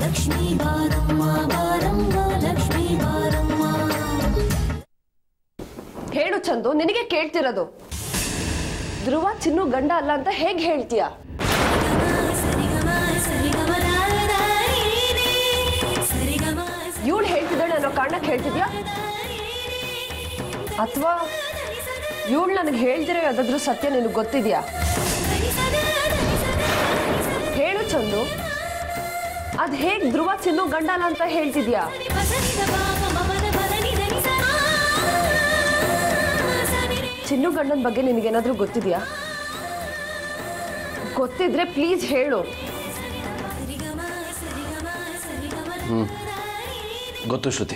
ಲಕ್ಷ್ಮೀ ಬಾರಮ್ಮ ಬಾರಮ್ಮ ಲಕ್ಷ್ಮೀ ಬಾರಮ್ಮ ಹೇಳು ಚಂದು ನಿನಗೆ ಕೇಳ್ತಿರೋದು ಧ್ರುವ ಚಿನ್ನು ಗಂಡ ಅಲ್ಲ ಅಂತ ಹೇಗ್ ಹೇಳ್ತೀಯ ಸರಿಗಮ ಸರಿಗಮ ರಾರೇ ಸರಿಗಮ ಇವಳು ಹೇಳ್ತಿದ್ದಾಳೆ ಅನ್ನೋ ಕಾರಣಕ್ಕೆ ಹೇಳ್ತಿದ್ಯಾ ಅಥವಾ ಇವಳು ನನಗೆ ಹೇಳ್ದಿರೋ ಯಾವ್ದಾದ್ರು ಸತ್ಯ ನಿನಗೆ ಗೊತ್ತಿದ್ಯಾ ಹೇಳು ಚಂದು ಅದ್ ಹೇಗ್ ಧ್ರುವ ಚಿನ್ನು ಗಂಡ ಅಲ್ಲ ಅಂತ ಹೇಳ್ತಿದ್ಯಾ ಚಿನ್ನು ಗಂಡನ ಬಗ್ಗೆ ನಿನಗೇನಾದ್ರೂ ಗೊತ್ತಿದ್ಯಾ ಗೊತ್ತಿದ್ರೆ ಪ್ಲೀಸ್ ಹೇಳು ಗೊತ್ತು ಶ್ರುತಿ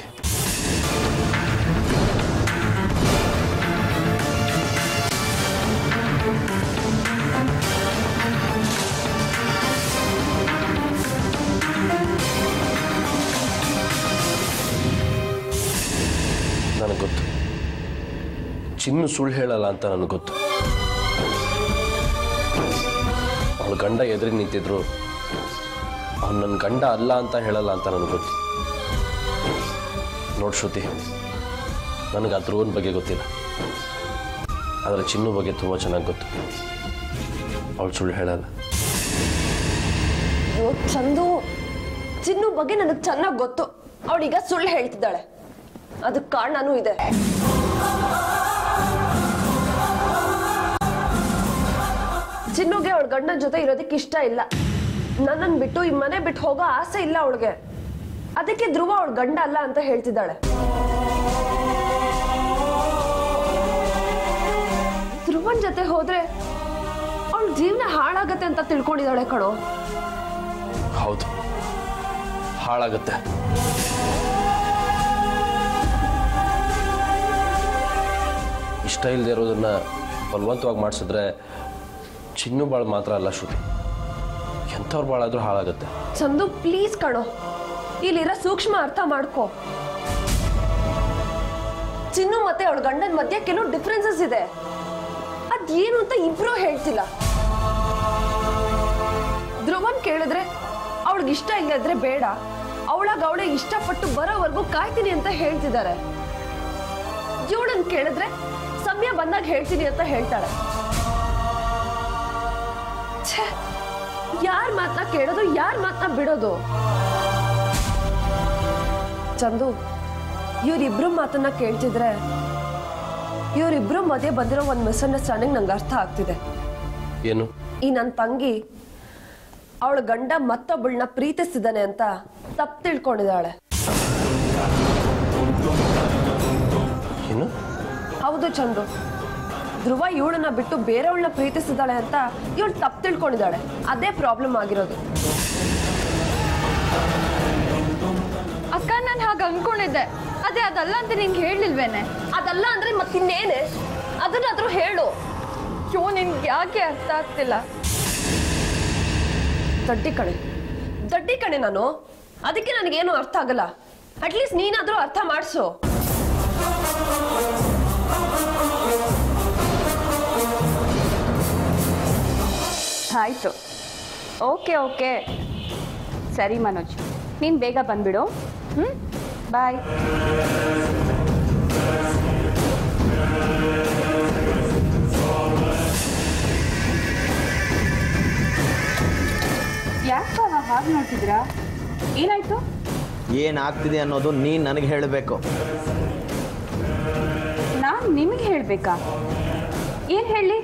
ನನಗೆ ಗೊತ್ತು ಚಿನ್ನು ಸುಳ್ಳು ಹೇಳಲ್ಲ ಅಂತ ನನಗೆ ಗೊತ್ತು ಅವಳ ಗಂಡ ಎದುರಿಗೆ ನಿಂತಿದ್ರು ಅವ್ನು ನನ್ನ ಗಂಡ ಅಲ್ಲ ಅಂತ ಹೇಳಲ್ಲ ಅಂತ ನನಗೆ ಗೊತ್ತು ನೋಡು ಶ್ರುತಿ ನನಗೆ ಆ ಧ್ರುವನ ಬಗ್ಗೆ ಗೊತ್ತಿಲ್ಲ ಆದರೆ ಚಿನ್ನು ಬಗ್ಗೆ ತುಂಬ ಚೆನ್ನಾಗಿ ಗೊತ್ತು ಅವಳು ಸುಳ್ಳು ಹೇಳಲ್ಲ ಅಯ್ಯೋ ಚಂದು ಚಿನ್ನು ಬಗ್ಗೆ ನನಗೆ ಚೆನ್ನಾಗಿ ಗೊತ್ತು ಅವಳೀಗ ಸುಳ್ಳು ಹೇಳ್ತಿದ್ದಾಳೆ ಅದಕ್ಕೆ ಕಾರಣನೂ ಇದೆ ಚಿನ್ನುಗೆ ಅವಳ ಗಂಡನ ಜೊತೆ ಇರೋದಕ್ಕೆ ಇಷ್ಟ ಇಲ್ಲ ನನ್ನನ್ನು ಬಿಟ್ಟು ಈ ಮನೆ ಬಿಟ್ಟು ಹೋಗೋ ಆಸೆ ಇಲ್ಲ ಅವಳಿಗೆ ಅದಕ್ಕೆ ಧ್ರುವ ಅವಳ ಗಂಡ ಅಲ್ಲ ಅಂತ ಹೇಳ್ತಿದ್ದಾಳೆ ಧ್ರುವನ್ ಜೊತೆ ಹೋದ್ರೆ ಅವಳ ಜೀವನ ಹಾಳಾಗತ್ತೆ ಅಂತ ತಿಳ್ಕೊಂಡಿದ್ದಾಳೆ ಕಣೋ ಹೌದು ಹಾಳಾಗುತ್ತೆ ಇಷ್ಟ ಇಲ್ಲದೆ ಇರೋದನ್ನ ಬಲವಂತವಾಗಿ ಮಾಡಿಸಿದ್ರೆ ಚಿನ್ನು ಬಾಳು ಮಾತ್ರ ಅಲ್ಲ ಶ್ರುತಿ ಎಂಥವ್ರು ಬಾಳಾದ್ರೂ ಹಾಳಾಗುತ್ತೆ ಚಂದು ಪ್ಲೀಸ್ ಕಣೋ ಇಲ್ಲಿರೋ ಸೂಕ್ಷ್ಮ ಅರ್ಥ ಮಾಡ್ಕೋ ಚಿನ್ನು ಮತ್ತೆ ಅವಳ ಗಂಡನ ಮಧ್ಯೆ ಕೆಲವು ಡಿಫ್ರೆನ್ಸಸ್ ಇದೆ ಅದೇನು ಅಂತ ಇಬ್ರು ಹೇಳ್ತಿಲ್ಲ ಧ್ರುವನ್ ಕೇಳಿದ್ರೆ ಅವಳಿಗೆ ಇಷ್ಟ ಇಲ್ಲದ್ರೆ ಬೇಡ ಅವಳಾಗ ಅವಳೇ ಇಷ್ಟಪಟ್ಟು ಬರೋವರೆಗೂ ಕಾಯ್ತೀನಿ ಅಂತ ಹೇಳ್ತಿದ್ದಾರೆ ಇವಳನ್ ಕೇಳಿದ್ರೆ ಸಮಯ ಬಂದಾಗ ಹೇಳ್ತೀನಿ ಅಂತ ಹೇಳ್ತಾಳೆ ಛೇ ಯಾರ ಮಾತನ್ನ ಕೇಳೋದು ಯಾರ ಮಾತನ್ನ ಬಿಡೋದು ಚಂದು ಇವರಿಬ್ರು ಮಾತನ್ನ ಕೇಳ್ತಿದ್ರೆ ಇವರಿಬ್ರು ಮಧ್ಯೆ ಬಂದಿರೋ ಒಂದು ಮಿಸ್ಅಂಡರ್ಸ್ಟ್ಯಾಂಡಿಂಗ್ ನಂಗೆ ಅರ್ಥ ಆಗ್ತಿದೆ ಏನು ಈ ನನ್ನ ತಂಗಿ ಅವಳ ಗಂಡ ಮತ್ತೊಬ್ಬಳನ್ನ ಪ್ರೀತಿಸ್ತಿದ್ದಾನೆ ಅಂತ ತಪ್ಪು ತಿಳ್ಕೊಂಡಿದ್ದಾಳೆ ಏನು ಹೌದು ಚಂದು ಧ್ರುವ ಇವಳನ್ನ ಬಿಟ್ಟು ಬೇರೆಯವಳನ್ನ ಪ್ರೀತಿಸಿದಾಳೆ ಅಂತ ಇವಳು ತಪ್ಪು ತಿಳ್ಕೊಂಡಿದ್ದಾಳೆ ಅದೇ ಪ್ರಾಬ್ಲಮ್ ಆಗಿರೋದು ಅಕ್ಕ ನಾನು ಹಾಗೆ ಅನ್ಕೊಂಡಿದ್ದೆ ಅದೇ ಅದಲ್ಲ ಅಂತ ನಿಂಗೆ ಹೇಳಿಲ್ವೇನೆ ಅದಲ್ಲ ಅಂದ್ರೆ ಮತ್ತಿನ್ನೇನೆ ಅದನ್ನಾದ್ರೂ ಹೇಳು ಯೋ ನಿನ್ಗೆ ಯಾಕೆ ಅರ್ಥ ಆಗ್ತಿಲ್ಲ ದಡ್ಡಿ ಕಣೆ ದಡ್ಡಿ ಕಣೆ ನಾನು ಅದಕ್ಕೆ ನನಗೇನು ಅರ್ಥ ಆಗಲ್ಲ ಅಟ್ಲೀಸ್ಟ್ ನೀನಾದ್ರೂ ಅರ್ಥ ಮಾಡಿಸು ಆಯಿತು ಓಕೆ ಓಕೆ ಸರಿ ಮನೋಜ್ ನೀನು ಬೇಗ ಬಂದ್ಬಿಡು ಹ್ಞೂ ಬಾಯ್ ಯಾಕೆ ಹಾಗೆ ನೋಡ್ತಿದ್ದೀರಾ ಏನಾಯ್ತು ಏನಾಗ್ತಿದೆ ಅನ್ನೋದು ನೀನು ನನಗೆ ಹೇಳಬೇಕು ನಾನು ನಿಮಗೆ ಹೇಳಬೇಕಾ ಏನು ಹೇಳಿ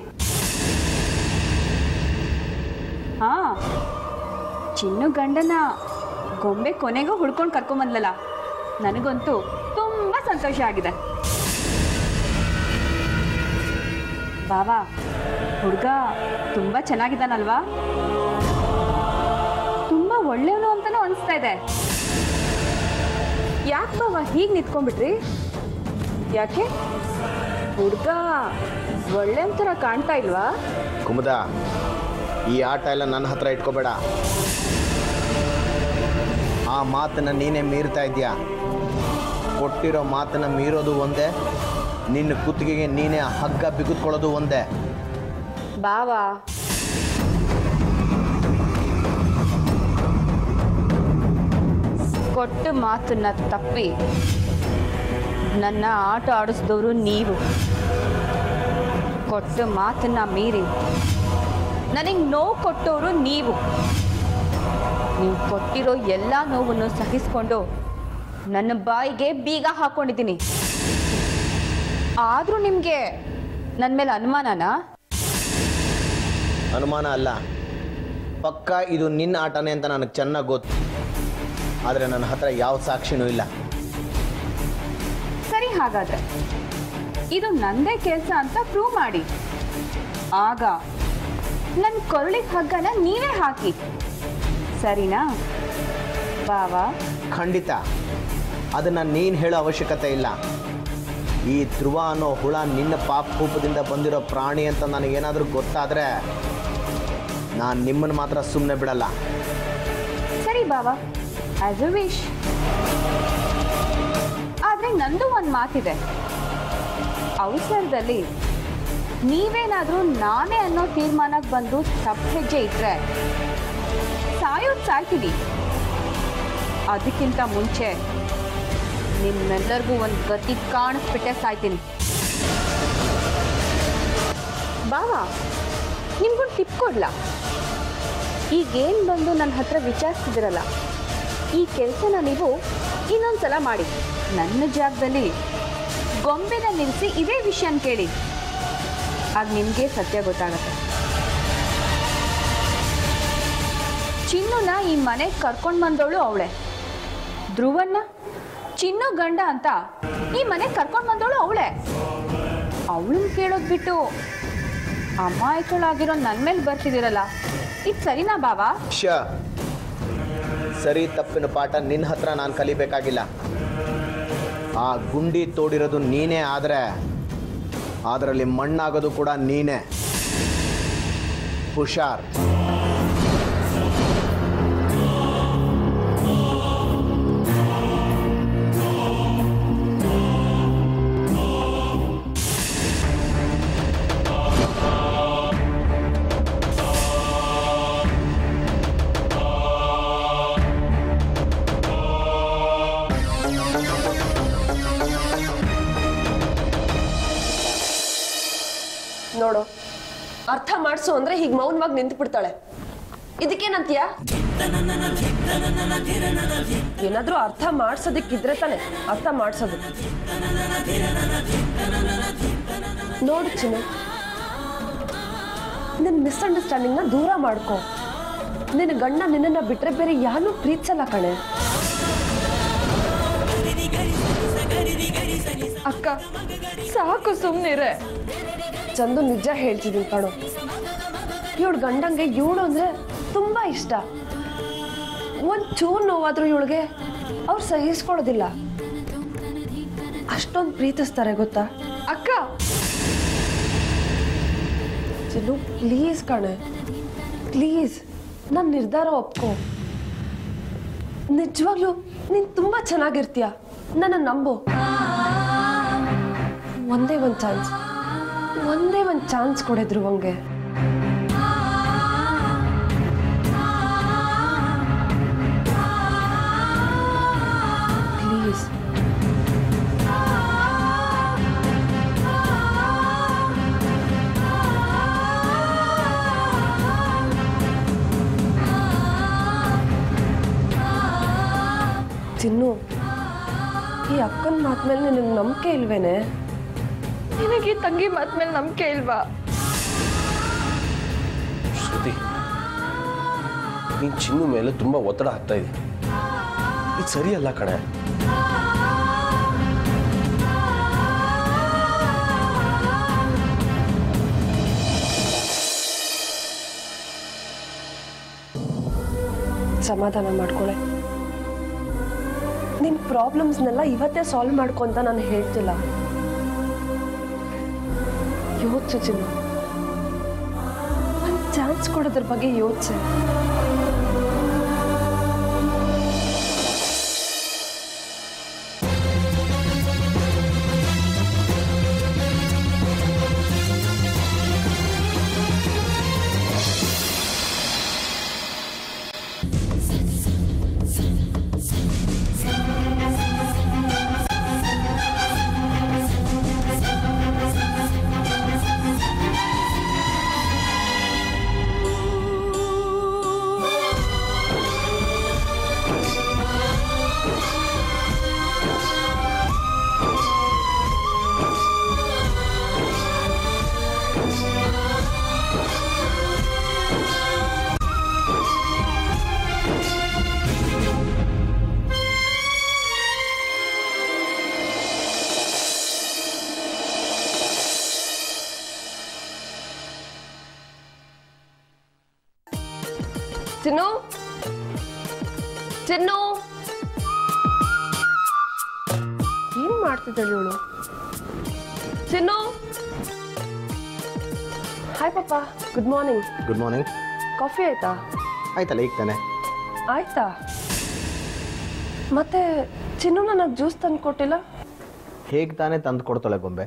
ಹಾಂ ಚಿನ್ನು ಗಂಡನ ಗೊಂಬೆ ಕೊನೆಗೂ ಹುಡ್ಕೊಂಡು ಕರ್ಕೊಂಬಂದ್ಲಲ್ಲ ನನಗಂತೂ ತುಂಬ ಸಂತೋಷ ಆಗಿದೆ ಬಾವಾ ಹುಡುಗ ತುಂಬ ಚೆನ್ನಾಗಿದ್ದಾನಲ್ವಾ ತುಂಬ ಒಳ್ಳೆಯವನು ಅಂತಲೂ ಅನಿಸ್ತಾ ಇದೆ ಯಾಕೆ ಬಾವ ಹೀಗೆ ನಿಂತ್ಕೊಂಡ್ಬಿಟ್ರಿ ಯಾಕೆ ಹುಡುಗ ಒಳ್ಳೆ ಥರ ಕಾಣ್ತಾ ಇಲ್ವಾ ಕುಮುದ ಈ ಆಟ ಎಲ್ಲ ನನ್ನ ಹತ್ರ ಇಟ್ಕೋಬೇಡ ಆ ಮಾತನ್ನ ನೀನೇ ಮೀರ್ತಾ ಇದೀಯಾ ಕೊಟ್ಟಿರೋ ಮಾತನ್ನ ಮೀರೋದು ಒಂದೇ ನಿನ್ನ ಕುತ್ತಿಗೆಗೆ ನೀನೇ ಹಗ್ಗ ಬಿಗಿದ್ಕೊಳ್ಳೋದು ಒಂದೇ ಕೊಟ್ಟ ಮಾತನ್ನ ತಪ್ಪಿ ನನ್ನ ಆಟ ಆಡಿಸಿದವರು ನೀವು ಕೊಟ್ಟ ಮಾತನ್ನ ಮೀರಿ ನನಗೆ ನೋವು ಕೊಟ್ಟವರು ನೀವು ನೀವು ಕೊಟ್ಟಿರೋ ಎಲ್ಲ ನೋವನ್ನು ಸಹಿಸ್ಕೊಂಡು ನನ್ನ ಬಾಯಿಗೆ ಬೀಗ ಹಾಕೊಂಡಿದ್ದೀನಿ ಆದರೂ ನಿಮಗೆ ನನ್ನ ಮೇಲೆ ಅನುಮಾನನಾ ಅನುಮಾನ ಅಲ್ಲ ಪಕ್ಕ ಇದು ನಿನ್ನ ಆಟನೇ ಅಂತ ನನಗೆ ಚೆನ್ನಾಗಿ ಗೊತ್ತು ಆದರೆ ನನ್ನ ಹತ್ರ ಯಾವ ಸಾಕ್ಷಿನೂ ಇಲ್ಲ ಸರಿ ಹಾಗಾದ್ರೆ ಇದು ನಂದೇ ಕೆಲಸ ಅಂತ ಪ್ರೂವ್ ಮಾಡಿ ಆಗ ನನ್ನ ಕೊರಳಿಗೆ ಹಗ್ಗನ ನೀವೇ ಹಾಕಿ ಸರಿನಾ ಬಾವಾ ಖಂಡಿತ ಅದನ್ನು ನೀನು ಹೇಳೋ ಅವಶ್ಯಕತೆ ಇಲ್ಲ ಈ ಧ್ರುವ ಅನ್ನೋ ಹುಳ ನಿನ್ನ ಪಾಪ ಕೂಪದಿಂದ ಬಂದಿರೋ ಪ್ರಾಣಿ ಅಂತ ನನಗೇನಾದರೂ ಗೊತ್ತಾದರೆ ನಾನು ನಿಮ್ಮನ್ನು ಮಾತ್ರ ಸುಮ್ಮನೆ ಬಿಡಲ್ಲ ಸರಿ ಬಾವಾ ಆಸ್ ಅ ವಿಶ್ ಆದ್ರೆ ನಂದು ಒಂದು ಮಾತಿದೆ ಅವಸರದಲ್ಲಿ ನೀವೇನಾದರೂ ನಾನೇ ಅನ್ನೋ ತೀರ್ಮಾನಕ್ಕೆ ಬಂದು ತಪ್ಪು ಹೆಜ್ಜೆ ಇಟ್ರೆ ಸಾಯೋದು ಸಾಯ್ತೀನಿ ಅದಕ್ಕಿಂತ ಮುಂಚೆ ನಿಮ್ಮೆಲ್ಲರಿಗೂ ಒಂದು ಗತಿ ಕಾಣಿಸ್ಬಿಟ್ಟೆ ಸಾಯ್ತೀನಿ ಬಾವಾ ನಿಮ್ಗೊಂದು ಟಿಪ್ ಕೊಡ್ಲಾ ಈಗೇನು ಬಂದು ನನ್ನ ಹತ್ರ ವಿಚಾರಿಸ್ತಿದ್ದೀರಲ್ಲ ಈ ಕೆಲಸನ ನೀವು ಇನ್ನೊಂದು ಸಲ ಮಾಡಿ ನನ್ನ ಜಾಗದಲ್ಲಿ ಗೊಂಬೆನ ನಿಲ್ಲಿಸಿ ಇದೇ ವಿಷಯನ ಕೇಳಿ ಆಗ ನಿಮಗೆ ಸತ್ಯ ಗೊತ್ತಾಗತ್ತೆ ಚಿನ್ನುನ ಈ ಮನೆಗೆ ಕರ್ಕೊಂಡು ಬಂದವಳು ಅವಳೆ ಧ್ರುವನ್ನ ಚಿನ್ನು ಗಂಡ ಅಂತ ಈ ಮನೆಗೆ ಕರ್ಕೊಂಡು ಬಂದವಳು ಅವಳೆ ಅವಳನ್ನ ಕೇಳೋದು ಬಿಟ್ಟು ಅಮಾಯಕಳಾಗಿರೋ ನನ್ನ ಮೇಲೆ ಬರ್ತಿದ್ದೀರಲ್ಲ ಇದು ಸರಿನಾ ಬಾವಾ ಶ ಸರಿ ತಪ್ಪಿನ ಪಾಠ ನಿನ್ನ ಹತ್ರ ನಾನು ಕಲಿಬೇಕಾಗಿಲ್ಲ ಆ ಗುಂಡಿ ತೋಡಿರೋದು ನೀನೇ ಆದರೆ ಅದರಲ್ಲಿ ಮಣ್ಣಾಗೋದು ಕೂಡ ನೀನೇ ಹುಷಾರ್ ನೋಡು ಅರ್ಥ ಮಾಡಿಸು ಅಂದ್ರೆ ಹೀಗೆ ಮೌನವಾಗಿ ನಿಂತು ಬಿಡ್ತಾಳೆ ಇದಕ್ಕೇನಂತೀಯ ಏನಾದ್ರೂ ಅರ್ಥ ಮಾಡ್ಸೋದಕ್ಕಿದ್ರೆ ತಾನೆ ಅರ್ಥ ಮಾಡ್ಸೋದು ನೋಡು ಚಿನ್ನು ನಿನ್ನ ಮಿಸ್ಅಂಡರ್ಸ್ಟ್ಯಾಂಡಿಂಗ್ನ ದೂರ ಮಾಡ್ಕೊ ನಿನ್ನ ಗಂಡ ನಿನ್ನನ್ನ ಬಿಟ್ರೆ ಬೇರೆ ಯಾರು ಪ್ರೀತಿಸಲ್ಲ ಕಣೆ ಅಕ್ಕ ಸಾಕು ಸುಮ್ಮನಿರೆ ಚಂದು ನಿಜ ಹೇಳ್ತಿದ್ದೀನಿ ಕಣೋ ಇವಳು ಗಂಡಂಗೆ ಇವಳು ಅಂದ್ರೆ ತುಂಬಾ ಇಷ್ಟ ಒಂದ್ ಚೂರು ನೋವಾದ್ರೂ ಇವಳಿಗೆ ಅವ್ರು ಸಹಿಸ್ಕೊಳ್ಳೋದಿಲ್ಲ ಅಷ್ಟೊಂದು ಪ್ರೀತಿಸ್ತಾರೆ ಗೊತ್ತಾ ಅಕ್ಕ ಚಿನ್ನು ಪ್ಲೀಸ್ ಕಣೆ ಪ್ಲೀಸ್ ನನ್ನ ನಿರ್ಧಾರ ಒಪ್ಕೋ ನಿಜವಾಗ್ಲೂ ನೀನ್ ತುಂಬಾ ಚೆನ್ನಾಗಿರ್ತೀಯ ನನ್ನ ನಂಬು ಒಂದೇ ಒಂದು ಚಾನ್ಸ್ ಒಂದೇ ಒಂದು ಚಾನ್ಸ್ ಕೊಡಿದ್ರು ಹಂಗೆ ಪ್ಲೀಸ್ ಚಿನ್ನು ಈ ಅಕ್ಕನ ಮಾತ್ಮೇಲೆ ನಿನಗೆ ನಂಬಿಕೆ ಇಲ್ವೇನೆ ನಿನಗೆ ಈ ತಂಗಿ ಮಾತ್ ಮೇಲೆ ನಂಬಿಕೆ ಇಲ್ವಾ ಶ್ರುತಿ ನೀನು ಚಿನ್ನು ಮೇಲೆ ತುಂಬ ಒತ್ತಡ ಆಗ್ತಾ ಇದೆ ಇದು ಸರಿಯಲ್ಲ ಕಣೆ ಸಮಾಧಾನ ಮಾಡ್ಕೊಳೆ ನಿನ್ನ ಪ್ರಾಬ್ಲಮ್ಸ್ನೆಲ್ಲ ಇವತ್ತೇ ಸಾಲ್ವ್ ಮಾಡ್ಕೊ ಅಂತ ನಾನು ಹೇಳ್ತಿಲ್ಲ ಯೋಚಿಸು ಚಿನ್ನು ಒಂದು ಚಾನ್ಸ್ ಕೊಡೋದ್ರ ಬಗ್ಗೆ ಯೋಚಿಸೆ ಚಿನ್ನು ಏನ್ ಮಾಡ್ತಿದ್ದಾಳೆ ಇವಳು ಚಿನ್ನು ಹಾಯ್ ಪಾಪ good morning good morning coffee ಆಯ್ತಾ ಆಯ್ತಲ್ಲ ಈಗ ತಾನೆ ಆಯ್ತಾ ಮತ್ತೆ ಚಿನ್ನು ನನಗೆ ಜ್ಯೂಸ್ ತಂದು ಕೊಟ್ಟಿಲ್ಲ ಹೇಗೆ ತಾನೇ ತಂದು ಕೊಡ್ತಾಳೆ ಗೊಂಬೆ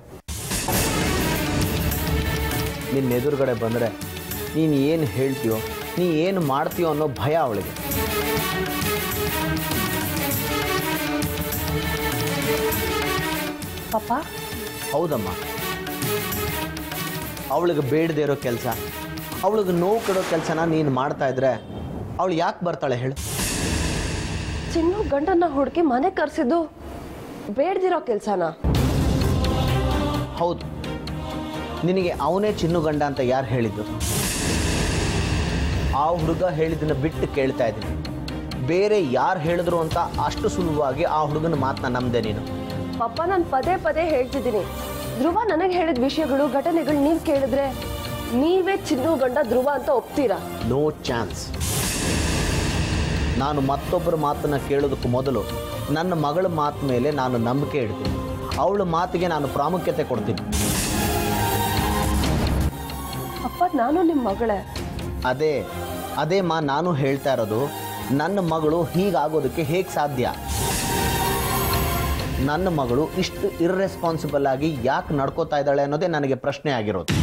ನಿನ್ನ ಎದುರುಗಡೆ ಬಂದರೆ ನೀನು ಏನು ಹೇಳ್ತೀಯೋ ನೀ ಏನು ಮಾಡ್ತೀಯೋ ಅನ್ನೋ ಭಯ ಅವಳಿಗೆ ಪಾಪ ಹೌದಮ್ಮ ಅವಳಿಗೆ ಬೇಡದೇ ಇರೋ ಕೆಲಸ ಅವಳಿಗೆ ನೋವು ಕೊಡೋ ಕೆಲಸನ ನೀನು ಮಾಡ್ತಾ ಇದ್ರೆ ಅವಳು ಯಾಕೆ ಬರ್ತಾಳೆ ಹೇಳು ಚಿನ್ನು ಗಂಡನ್ನ ಹುಡುಕಿ ಮನೆ ಕರ್ಸಿದ್ದು ಬೇಡ್ದಿರೋ ಕೆಲ್ಸನ ಹೌದು ನಿನಗೆ ಅವನೇ ಚಿನ್ನು ಗಂಡ ಅಂತ ಯಾರು ಹೇಳಿದ್ದು ಆ ಹುಡುಗ ಹೇಳಿದ್ದನ್ನು ಬಿಟ್ಟು ಕೇಳ್ತಾ ಇದ್ದೀನಿ ಬೇರೆ ಯಾರು ಹೇಳಿದ್ರು ಅಂತ ಅಷ್ಟು ಸುಲಭವಾಗಿ ಆ ಹುಡುಗನ ಮಾತನ್ನ ನಂಬದೆ ನೀನು ಪಪ್ಪ ನಾನು ಪದೇ ಪದೇ ಹೇಳ್ತಿದ್ದೀನಿ ಧ್ರುವ ನನಗೆ ಹೇಳಿದ ವಿಷಯಗಳು ಘಟನೆಗಳು ನೀವು ಕೇಳಿದ್ರೆ ನೀವೇ ಚಿನ್ನು ಗಂಡ ಧ್ರುವ ಅಂತ ಒಪ್ತೀರಾ ನೋ ಚಾನ್ಸ್ ನಾನು ಮತ್ತೊಬ್ಬರ ಮಾತನ್ನು ಕೇಳೋದಕ್ಕೂ ಮೊದಲು ನನ್ನ ಮಗಳ ಮಾತು ಮೇಲೆ ನಾನು ನಂಬಿಕೆ ಇಡ್ತೀನಿ ಅವಳ ಮಾತಿಗೆ ನಾನು ಪ್ರಾಮುಖ್ಯತೆ ಕೊಡ್ತೀನಿ ಅಪ್ಪ ನಾನು ನಿಮ್ಮ ಮಗಳೇ ಅದೇ ಅದೇ ಮಾ ನಾನು ಹೇಳ್ತಾ ಇರೋದು ನನ್ನ ಮಗಳು ಹೀಗಾಗೋದಕ್ಕೆ ಹೇಗೆ ಸಾಧ್ಯ ನನ್ನ ಮಗಳು ಇಷ್ಟು ಇರ್ರೆಸ್ಪಾನ್ಸಿಬಲ್ ಆಗಿ ಯಾಕೆ ನಡ್ಕೋತಾ ಇದ್ದಾಳೆ ಅನ್ನೋದೇ ನನಗೆ ಪ್ರಶ್ನೆ ಆಗಿರೋದು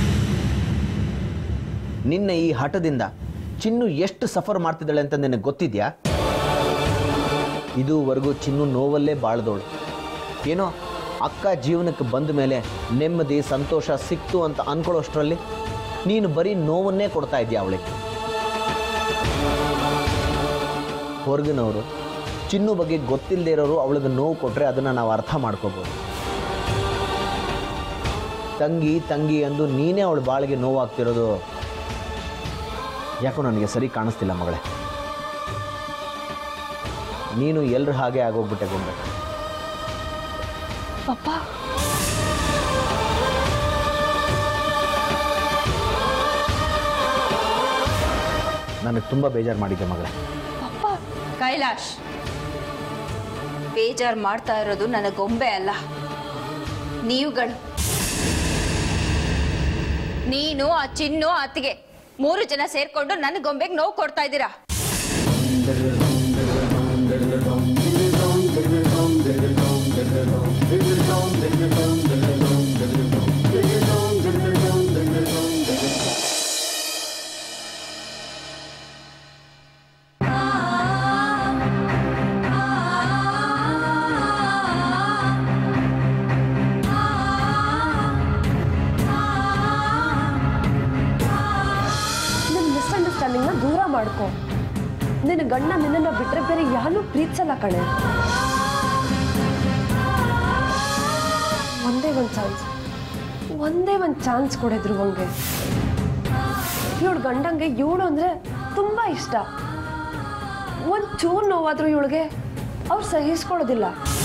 ನಿನ್ನ ಈ ಹಠದಿಂದ ಚಿನ್ನು ಎಷ್ಟು ಸಫರ್ ಮಾಡ್ತಿದ್ದಾಳೆ ಅಂತ ನಿನಗೆ ಗೊತ್ತಿದ್ಯಾ ಇದುವರೆಗೂ ಚಿನ್ನು ನೋವಲ್ಲೇ ಬಾಳ್ದೋಳು ಏನೋ ಅಕ್ಕ ಜೀವನಕ್ಕೆ ಬಂದ ಮೇಲೆ ನೆಮ್ಮದಿ ಸಂತೋಷ ಸಿಕ್ತು ಅಂತ ಅನ್ಕೊಳ್ಳೋಷ್ಟರಲ್ಲಿ ನೀನು ಬರೀ ನೋವನ್ನೇ ಕೊಡ್ತಾ ಇದೆಯಾ ಅವಳಿಗೆ ಹೊರಗಿನವರು ಚಿನ್ನು ಬಗ್ಗೆ ಗೊತ್ತಿಲ್ಲದೆ ಇರೋರು ಅವಳಿಗೆ ನೋವು ಕೊಟ್ಟರೆ ಅದನ್ನು ನಾವು ಅರ್ಥ ಮಾಡ್ಕೋಬೋದು ತಂಗಿ ತಂಗಿ ಅಂದು ನೀನೇ ಅವಳ ಬಾಳಿಗೆ ನೋವಾಗ್ತಿರೋದು ಯಾಕೋ ನನಗೆ ಸರಿ ಕಾಣಿಸ್ತಿಲ್ಲ ಮಗಳೇ ನೀನು ಎಲ್ರ ಹಾಗೆ ಆಗೋಗ್ಬಿಟ್ಟೆ ಗೊಂಬೆ ಪಪ್ಪ ನನಗೆ ತುಂಬ ಬೇಜಾರು ಮಾಡಿದ್ದೆ ಮಗಳೇ ಪಪ್ಪ ಕೈಲಾಶ್ ಬೇಜಾರು ಮಾಡ್ತಾ ಇರೋದು ನನ್ನ ಗೊಂಬೆ ಅಲ್ಲ ನೀವುಗಳು ನೀನು ಆ ಚಿನ್ನು ಅತ್ತಿಗೆ ಮೂರು ಜನ ಸೇರ್ಕೊಂಡು ನನ್ನ ಗೊಂಬೆಗೆ ನೋವು ಕೊಡ್ತಾ ಇದ್ದೀರಾ ನಿನ್ನ ಮಿಸ್ಅಂಡರ್ಸ್ಟ್ಯಾಂಡಿಂಗ್ನ ದೂರ ಮಾಡ್ಕೊ ನಿನ್ನ ಗಂಡ ನಿನ್ನನ್ನು ಬಿಟ್ರೆ ಬೇರೆ ಯಾರು ಪ್ರೀತಿಸಲ್ಲ ಕಣೆ ಒಂದೇ ಒಂದು ಚಾನ್ಸ್ ಒಂದೇ ಒಂದು ಚಾನ್ಸ್ ಕೊಡಿದ್ರು ಹಂಗೆ ಇವಳು ಗಂಡಂಗೆ ಇವಳು ಅಂದರೆ ತುಂಬ ಇಷ್ಟ ಒಂದು ಚೂರು ನೋವಾದರೂ ಇವಳಿಗೆ ಅವ್ರು ಸಹಿಸ್ಕೊಳ್ಳೋದಿಲ್ಲ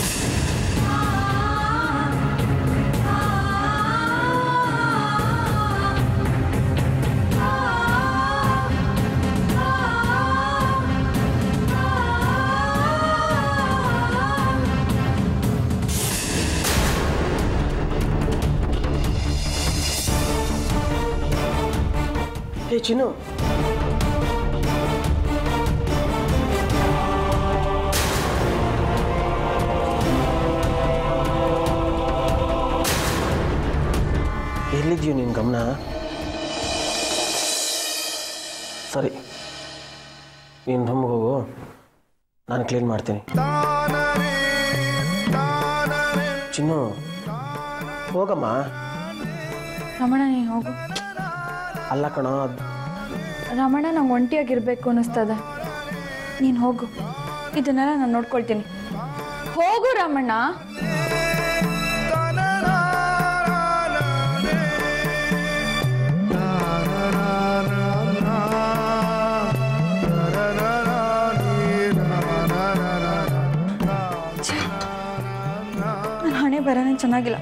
ಏ ಚಿನ್ನು ಎಲ್ಲಿದ್ಯೋ ನಿನ್ನ ಗಮನ ಸರಿ ನೀನು ರೂಮ್ಗೆ ಹೋಗು ನಾನು ಕ್ಲೀನ್ ಮಾಡ್ತೀನಿ ಚಿನ್ನು ಹೋಗಮ್ಮ ರಮಣ ನೀನು ಹೋಗು ಅಲ್ಲ ಕಣೋ ಅದ್- ರಮಣ ನಂಗೆ ಒಂಟಿಯಾಗಿರ್ಬೇಕು ಅನ್ನಿಸ್ತದ ನೀನು ಹೋಗು ಇದನ್ನೆಲ್ಲ ನಾನು ನೋಡ್ಕೊಳ್ತೀನಿ ಹೋಗು ರಮಣ ನನ್ನ ಹಣೆ ಬರನೇ ಚೆನ್ನಾಗಿಲ್ಲ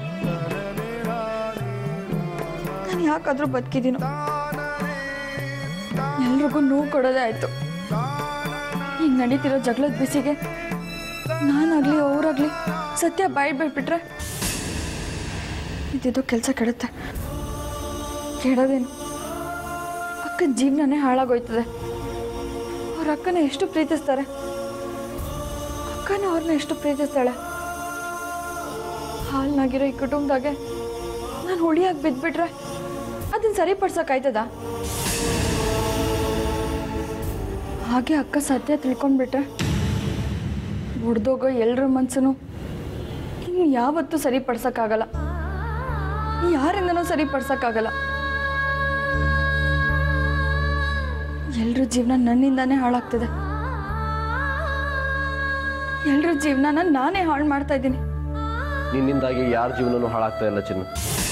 ನಾನು ಯಾಕಾದ್ರೂ ಬದುಕಿದ್ದೀನೋ ಎಲ್ರಿಗೂ ನೋವು ಕೊಡೋದೇ ಆಯ್ತು ಈ ಈಗ ನಡೀತಿರೋ ಜಗಳದ ಬಿಸಿಗೆ ನಾನಾಗಲಿ ಅವರಾಗಲಿ ಸತ್ಯ ಬಾಯಿ ಬಿಟ್ಬಿಟ್ರೆ ಇದಿದ್ದು ಕೆಲಸ ಕೆಡುತ್ತೆ ಕೆಡೋದೇನು ಅಕ್ಕನ ಜೀವನನೇ ಹಾಳಾಗೋಯ್ತದೆ ಅವ್ರ ಅಕ್ಕನ ಎಷ್ಟು ಪ್ರೀತಿಸ್ತಾರೆ ಅಕ್ಕನ ಅವ್ರನ್ನ ಎಷ್ಟು ಪ್ರೀತಿಸ್ತಾಳೆ ಹಾಲ್ನಾಗಿರೋ ಈ ಕುಟುಂಬದಾಗೆ ನಾನು ಹುಳಿಯಾಗಿ ಬಿದ್ದುಬಿಟ್ರೆ ಅದನ್ನ ಸರಿಪಡ್ಸೋಕ್ಕಾಯ್ತದ ಹಾಗೆ ಅಕ್ಕ ಸತ್ಯ ತಿಳ್ಕೊಂಡ್ಬಿಟ್ರೆ ಒಡ್ದೋಗೋ ಎಲ್ರ ಮನ್ಸನ್ನು ಇನ್ನು ಯಾವತ್ತೂ ಸರಿಪಡ್ಸೋಕ್ಕಾಗಲ್ಲ ಯಾರಿಂದನೂ ಸರಿಪಡ್ಸೋಕ್ಕಾಗಲ್ಲ ಎಲ್ರ ಜೀವನ ನನ್ನಿಂದಾನೇ ಹಾಳಾಗ್ತದೆ ಎಲ್ರ ಜೀವನನ ನಾನೇ ಹಾಳು ಮಾಡ್ತಾ ಇದ್ದೀನಿ ನಿನ್ನಿಂದಾಗಿ ಯಾರ ಜೀವನನೂ ಹಾಳಾಗ್ತಾ ಇಲ್ಲ ಚಿನ್ನು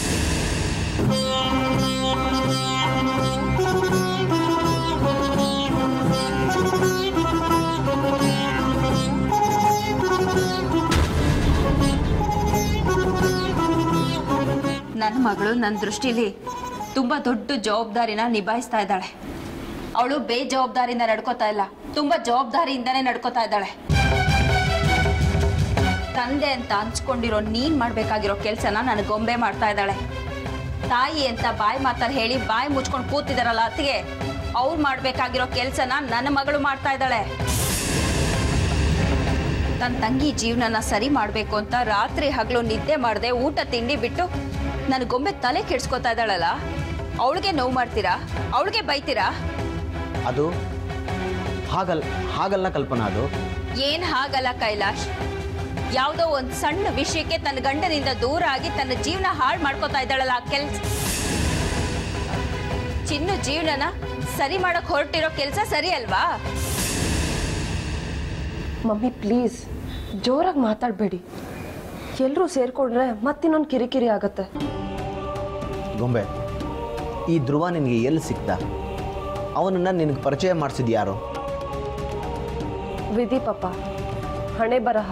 ನನ್ನ ಮಗಳು ನನ್ನ ದೃಷ್ಟಿಲಿ ತುಂಬ ದೊಡ್ಡ ಜವಾಬ್ದಾರಿನ ನಿಭಾಯಿಸ್ತಾ ಇದ್ದಾಳೆ ಅವಳು ಬೇಜವಾಬ್ದಾರಿಯಿಂದ ನಡ್ಕೋತಾ ಇಲ್ಲ ತುಂಬ ಜವಾಬ್ದಾರಿಯಿಂದನೇ ನಡ್ಕೋತಾ ಇದ್ದಾಳೆ ತಂದೆ ಅಂತ ಅನ್ಸ್ಕೊಂಡಿರೋ ನೀನ್ ಮಾಡ್ಬೇಕಾಗಿರೋ ಕೆಲ್ಸನ ನನಗೆ ಗೊಂಬೆ ಮಾಡ್ತಾ ಇದ್ದಾಳೆ ತಾಯಿ ಅಂತ ಬಾಯಿ ಮಾತಲ್ಲಿ ಹೇಳಿ ಬಾಯಿ ಮುಚ್ಕೊಂಡು ಕೂತಿದಾರಲ್ಲ ಅತ್ತಿಗೆ ಅವ್ರು ಮಾಡ್ಬೇಕಾಗಿರೋ ಕೆಲ್ಸನ ನನ್ನ ಮಗಳು ಮಾಡ್ತಾ ಇದ್ದಾಳೆ ತನ್ನ ತಂಗಿ ಜೀವನನ ಸರಿ ಮಾಡಬೇಕು ಅಂತ ರಾತ್ರಿ ಹಗಲು ನಿದ್ದೆ ಮಾಡದೆ ಊಟ ತಿಂಡಿ ಬಿಟ್ಟು ನನ್ನ ಗೊಂಬೆ ತಲೆ ಕೆಡ್ಸ್ಕೊತಾ ಇದ್ದಾಳಲ್ಲ ಅವಳಿಗೆ ನೋವು ಮಾಡ್ತೀರಾ ಅವಳಿಗೆ ಬೈತೀರಾ ಅದು ಹಾಗಲ್ ಹಾಗಲ್ಲ ಕಲ್ಪನಾ ಅದು ಏನ್ ಹಾಗಲ್ಲ ಕೈಲಾಶ್ ಯಾವುದೋ ಒಂದ್ ಸಣ್ಣ ವಿಷಯಕ್ಕೆ ತನ್ನ ಗಂಡನಿಂದ ದೂರ ಆಗಿ ತನ್ನ ಜೀವನ ಹಾಳು ಮಾಡ್ಕೋತಾ ಇದ್ದಾಳಲ್ಲ ಆ ಕೆಲ್ಸ ಚಿನ್ನು ಜೀವನನ ಸರಿ ಮಾಡಕ್ ಹೊರಟಿರೋ ಕೆಲ್ಸ ಸರಿ ಅಲ್ವಾ ಮಮ್ಮಿ ಪ್ಲೀಸ್ ಜೋರಾಗಿ ಮಾತಾಡಬೇಡಿ ಎಲ್ಲರೂ ಸೇರಿಕೊಂಡ್ರೆ ಮತ್ತಿನ್ನೊಂದು ಕಿರಿಕಿರಿ ಆಗತ್ತೆ ಗೊಂಬೆ ಈ ಧ್ರುವ ನಿನಗೆ ಎಲ್ಲಿ ಸಿಕ್ತ ಅವನನ್ನು ನಿನಗೆ ಪರಿಚಯ ಮಾಡಿಸಿದ್ ಯಾರು ವಿಧಿ ಪಾಪ ಹಣೆ ಬರಹ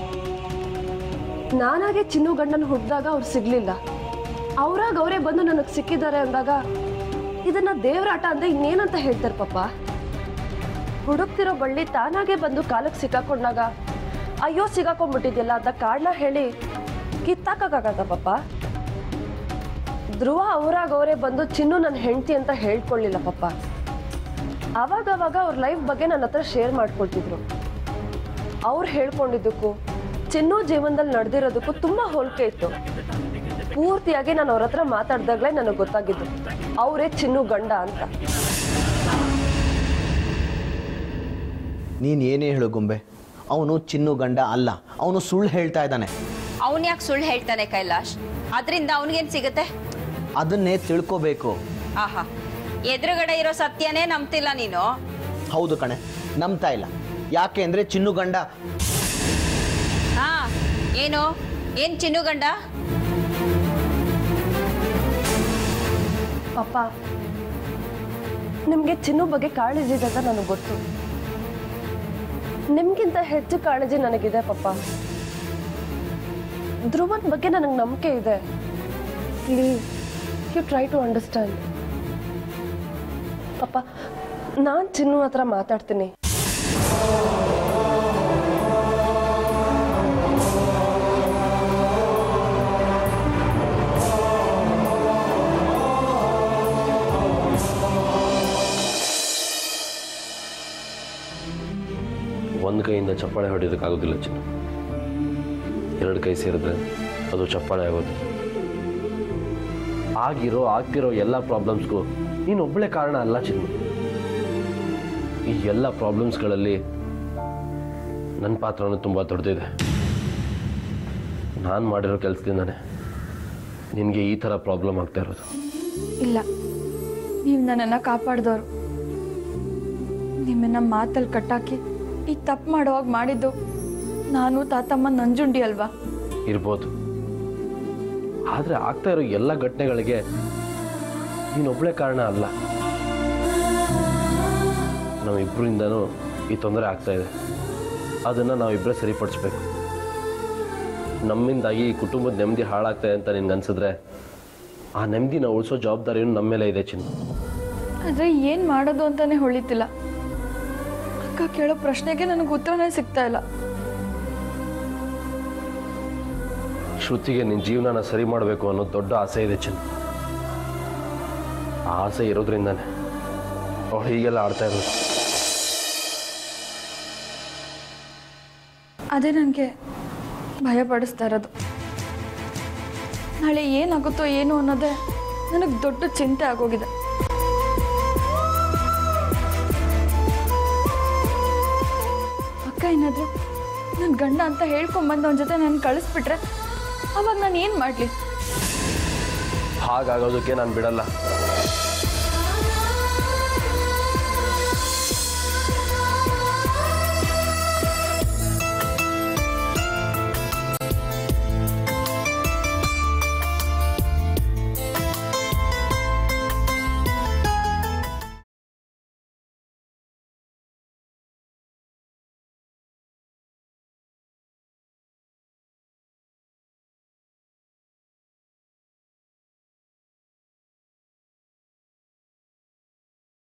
ನಾನಾಗೆ ಚಿನ್ನು ಗಂಡನ ಹುಟ್ಟಿದಾಗ ಅವ್ರು ಸಿಗ್ಲಿಲ್ಲ ಅವ್ರಾಗ ಅವರೇ ಬಂದು ನನಗೆ ಸಿಕ್ಕಿದ್ದಾರೆ ಅಂದಾಗ ಇದನ್ನ ದೇವರಾಟ ಅಂದ್ರೆ ಇನ್ನೇನಂತ ಹೇಳ್ತಾರೆ ಪಾಪ ಹುಡುಕ್ತಿರೋ ಬಳ್ಳಿ ತಾನಾಗೆ ಬಂದು ಕಾಲಕ್ಕೆ ಸಿಕ್ಕಾಕೊಂಡಾಗ ಅಯ್ಯೋ ಸಿಗಾಕೊಂಡ್ಬಿಟ್ಟಿದ್ಯಲ್ಲ ಅಂತ ಕಾರಣ ಹೇಳಿ ಕಿತ್ತಾಕಾಗತ್ತ ಪಾಪ ಧ್ರುವ ಅವರಾಗ ಅವರೇ ಬಂದು ಚಿನ್ನು ನನ್ನ ಹೆಂಡತಿ ಅಂತ ಹೇಳ್ಕೊಳ್ಳಿಲ್ಲ ಪಾಪ ಅವಾಗ ಅವಾಗ ಅವ್ರ ಲೈಫ್ ಬಗ್ಗೆ ನನ್ನ ಹತ್ರ ಶೇರ್ ಮಾಡ್ಕೊಳ್ತಿದ್ರು ಅವ್ರು ಹೇಳ್ಕೊಂಡಿದ್ದಕ್ಕೂ ಚಿನ್ನು ಜೀವನದಲ್ಲಿ ನಡೆದಿರೋದಕ್ಕೂ ತುಂಬಾ ಹೋಲಿಕೆ ಇತ್ತು ಪೂರ್ತಿಯಾಗಿ ನಾನು ಅವ್ರ ಹತ್ರ ಮಾತಾಡ್ದಾಗ್ಲೇ ನನಗೆ ಗೊತ್ತಾಗಿದ್ದು ಅವರೇ ಚಿನ್ನು ಗಂಡ ಅಂತ ನೀನು ಏನೇ ಹೇಳು ಗೊಂಬೆ ಅವನು ಚಿನ್ನು ಗಂಡ ಅಲ್ಲ ಅವನು ಸುಳ್ಳು ಹೇಳ್ತಾ ಇದ್ದಾನೆ ಅವನ್ ಯಾಕೆ ಸುಳ್ಳು ಹೇಳ್ತಾನೆ ಕೈಲಾಶ್ ಅದರಿಂದ ಅವನಿಗೇನ್ ಸಿಗುತ್ತೆ ಅದನ್ನೇ ತಿಳ್ಕೋಬೇಕು ಆಹಾ ಎದುರುಗಡೆ ಇರೋ ಸತ್ಯನೇ ನಂಬ್ತಿಲ್ಲ ನೀನು ಹೌದು ಕಣೆ ನಂಬ್ತಾ ಇಲ್ಲ ಯಾಕೆ ಅಂದರೆ ಚಿನ್ನು ಗಂಡ ಹಾ ಏನು ಏನ್ ಚಿನ್ನು ಗಂಡ ಪಾಪ ನಿಮಗೆ ಚಿನ್ನು ಬಗ್ಗೆ ಕಾಳಜಿ ಇದೆ ಅಂತ ನನಗೆ ಗೊತ್ತು ನಿಮ್ಗಿಂತ ಹೆಚ್ಚು ಕಾಳಜಿ ನನಗಿದೆ ಪಾಪ ಧ್ರುವನ್ ಬಗ್ಗೆ ನನಗೆ ನಂಬಿಕೆ ಇದೆ please you try to understand ಪಾಪ ನಾನು ಚಿನ್ನು ಹತ್ರ ಮಾತಾಡ್ತೀನಿ ಒಂದು ಕೈಯಿಂದ ಚಪ್ಪಾಳೆ ಹೊಡೆಯೋದಕ್ಕಾಗೋದಿಲ್ಲ ಚಿನ್ನ ಎರಡು ಕೈ ಸೇರಿದ್ರೆ ಅದು ಚಪ್ಪಾಳೆ ಆಗೋದು ಆಗಿರೋ ಆಗ್ತಿರೋ ಎಲ್ಲ ಪ್ರಾಬ್ಲಮ್ಸ್ಗೂ ನೀನು ಒಬ್ಬಳೇ ಕಾರಣ ಅಲ್ಲ ಚಿನ್ನ ಈ ಎಲ್ಲ ಪ್ರಾಬ್ಲಮ್ಸ್ಗಳಲ್ಲಿ ನನ್ನ ಪಾತ್ರನೂ ತುಂಬ ದೊಡ್ಡದಿದೆ ನಾನು ಮಾಡಿರೋ ಕೆಲಸದಿಂದನೇ ನಿನಗೆ ಈ ಥರ ಪ್ರಾಬ್ಲಮ್ ಆಗ್ತಾ ಇರೋದು ಇಲ್ಲ ನೀವು ನನ್ನನ್ನು ಕಾಪಾಡಿದವರು ನಿಮ್ಮನ್ನ ಮಾತಲ್ಲಿ ಕಟ್ಟಾಕಿ ಈ ತಪ್ಪು ಮಾಡುವಾಗ ಮಾಡಿದ್ದು ನಾನು ತಾತಮ್ಮ ನಂಜುಂಡಿ ಅಲ್ವಾ ಇರ್ಬೋದು ಆದರೆ ಆಗ್ತಾ ಇರೋ ಎಲ್ಲ ಘಟನೆಗಳಿಗೆ ನೀನೊಬ್ಬಳೇ ಕಾರಣ ಅಲ್ಲ ನಾವಿಬ್ಬರಿಂದನೂ ಈ ತೊಂದರೆ ಆಗ್ತಾ ಇದೆ ಅದನ್ನು ನಾವಿಬ್ಬರೇ ಸರಿಪಡಿಸ್ಬೇಕು ನಮ್ಮಿಂದಾಗಿ ಈ ಕುಟುಂಬದ ನೆಮ್ಮದಿ ಹಾಳಾಗ್ತಾ ಇದೆ ಅಂತ ನಿನ್ಗೆ ಅನ್ಸಿದ್ರೆ ಆ ನೆಮ್ಮದಿನ ಉಳಿಸೋ ಜವಾಬ್ದಾರಿಯೂ ನಮ್ಮ ಮೇಲೆ ಇದೆ ಚಿನ್ನ ಆದರೆ ಏನು ಮಾಡೋದು ಅಂತಾನೆ ಹೊಳಿತಿಲ್ಲ ಅಕ್ಕ ಕೇಳೋ ಪ್ರಶ್ನೆಗೆ ನನಗೆ ಉತ್ತರನೇ ಸಿಗ್ತಾ ಇಲ್ಲ ಶ್ರುತಿಗೆ ನಿನ್ನ ಜೀವನನ ಸರಿ ಮಾಡಬೇಕು ಅನ್ನೋ ದೊಡ್ಡ ಆಸೆ ಇದೆ ಚಿನ್ನ ಆ ಆಸೆ ಇರೋದ್ರಿಂದಾನೆ ಅವಳು ಹೀಗೆಲ್ಲ ಆಡ್ತಾ ಇರೋದು ಅದೇ ನನಗೆ ಭಯ ಪಡಿಸ್ತಾ ಇರೋದು ನಾಳೆ ಏನಾಗುತ್ತೋ ಏನು ಅನ್ನೋದೇ ನನಗೆ ದೊಡ್ಡ ಚಿಂತೆ ಆಗೋಗಿದೆ ಅಕ್ಕ ಏನಾದರೂ ನನ್ನ ಗಂಡ ಅಂತ ಹೇಳ್ಕೊಂಬಂದು ಅವನ ಜೊತೆ ನಾನು ಕಳಿಸ್ಬಿಟ್ರೆ ಅವಾಗ ನಾನು ಏನು ಮಾಡಲಿ ಹಾಗಾಗೋದಕ್ಕೆ ನಾನು ಬಿಡಲ್ಲ